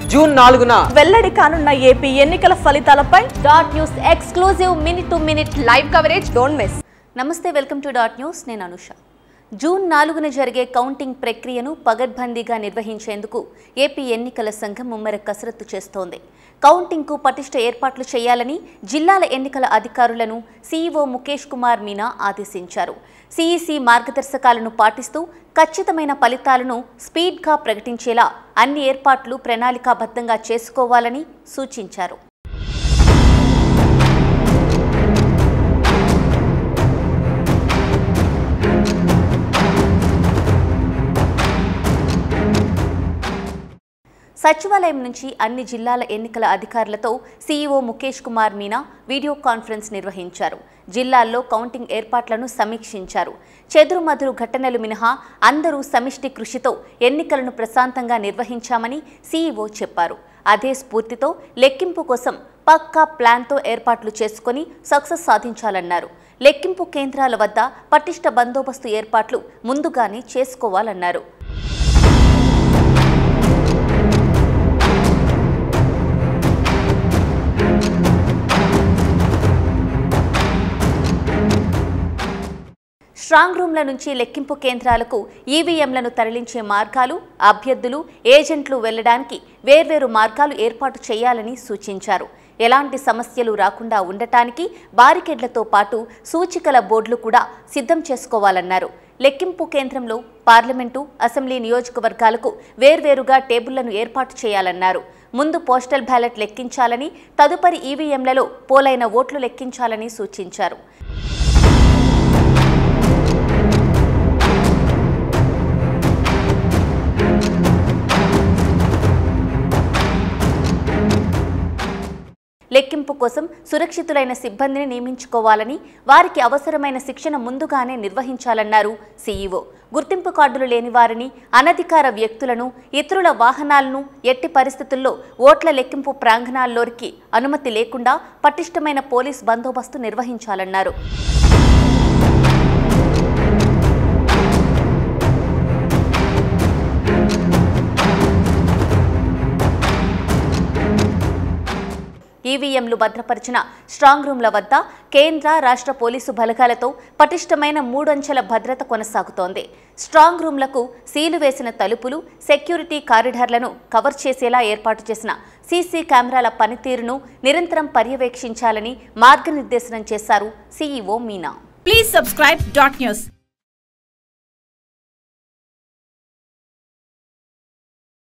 June నాలుగున వెల్లడి కానున్న ఏపీ ఎన్నికల ఫలితాలపై dot news exclusive minute to minute live coverage don't miss నమస్తే వెల్కమ్ టు డాట్ న్యూస్ నేను అనుష జూన్ నాలుగున జరిగే కౌంటింగ్ ప్రక్రియను పగడ్బందీగా నిర్వహించేందుకు ఏపీ ఎన్నికల సంఘం ముమ్మర కసరత్తు చేస్తోంది కౌంటింగ్కు పటిష్ట ఏర్పాట్లు చేయాలని జిల్లాల ఎన్నికల అధికారులను సీఈఓ ముఖేష్ కుమార్ మీనా ఆదేశించారు సీఈసీ మార్గదర్శకాలను పాటిస్తూ ఖచ్చితమైన ఫలితాలను స్పీడ్గా ప్రకటించేలా అన్ని ఏర్పాట్లు ప్రణాళికాబద్ధంగా చేసుకోవాలని సూచించారు సచివాలయం నుంచి అన్ని జిల్లాల ఎన్నికల అధికారులతో CEO Mukesh Kumar Meena video conference నిర్వహించారు జిల్లాల్లో కౌంటింగ్ ఏర్పాట్లను సమీక్షించారు చెదురుమదురు ఘటనలు మినహా అందరూ సమిష్టి కృషితో ఎన్నికలను ప్రశాంతంగా నిర్వహించామని సీఈఓ చెప్పారు అదే స్ఫూర్తితో లెక్కింపు కోసం పక్కా ప్లాన్తో ఏర్పాట్లు చేసుకుని సక్సెస్ సాధించాలన్నారు లెక్కింపు కేంద్రాల వద్ద పటిష్ట బందోబస్తు ఏర్పాట్లు ముందుగానే చేసుకోవాలన్నారు స్ట్రాంగ్ రూమ్ల నుంచి లెక్కింపు కేంద్రాలకు ఈవీఎంలను తరలించే మార్గాలు అభ్యర్థులు ఏజెంట్లు వెళ్లడానికి వేర్వేరు మార్గాలు ఏర్పాటు చేయాలని సూచించారు ఎలాంటి సమస్యలు రాకుండా ఉండటానికి బారికేడ్లతో పాటు సూచికల బోర్డులు కూడా సిద్ధం చేసుకోవాలన్నారు లెక్కింపు కేంద్రంలో పార్లమెంటు అసెంబ్లీ నియోజకవర్గాలకు వేర్వేరుగా టేబుళ్లను ఏర్పాటు చేయాలన్నారు ముందు పోస్టల్ బ్యాలెట్ లెక్కించాలని తదుపరి ఈవీఎంలలో పోలైన ఓట్లు లెక్కించాలని సూచించారు లెక్కింపు కోసం సురక్షితులైన సిబ్బందిని నియమించుకోవాలని వారికి అవసరమైన శిక్షణ ముందుగానే నిర్వహించాలన్నారు సీఈఓ గుర్తింపు కార్డులు లేని వారిని అనధికార వ్యక్తులను ఇతరుల వాహనాలను ఎట్టి పరిస్థితుల్లో ఓట్ల లెక్కింపు ప్రాంగణాల్లోకి అనుమతి లేకుండా పటిష్టమైన పోలీస్ బందోబస్తు నిర్వహించాలన్నారు ఈవీఎంలు భద్రపరిచిన స్ట్రాంగ్ రూమ్ల వద్ద కేంద్ర రాష్ట్ర పోలీసు బలగాలతో పటిష్టమైన మూడంచెల భద్రత కొనసాగుతోంది స్ట్రాంగ్ రూమ్లకు సీలు వేసిన తలుపులు సెక్యూరిటీ కారిడార్లను కవర్ చేసేలా ఏర్పాటు చేసిన సీసీ కెమెరాల పనితీరును నిరంతరం పర్యవేక్షించాలని మార్గనిర్దేశనం చేశారు CEO Meena please subscribe dot news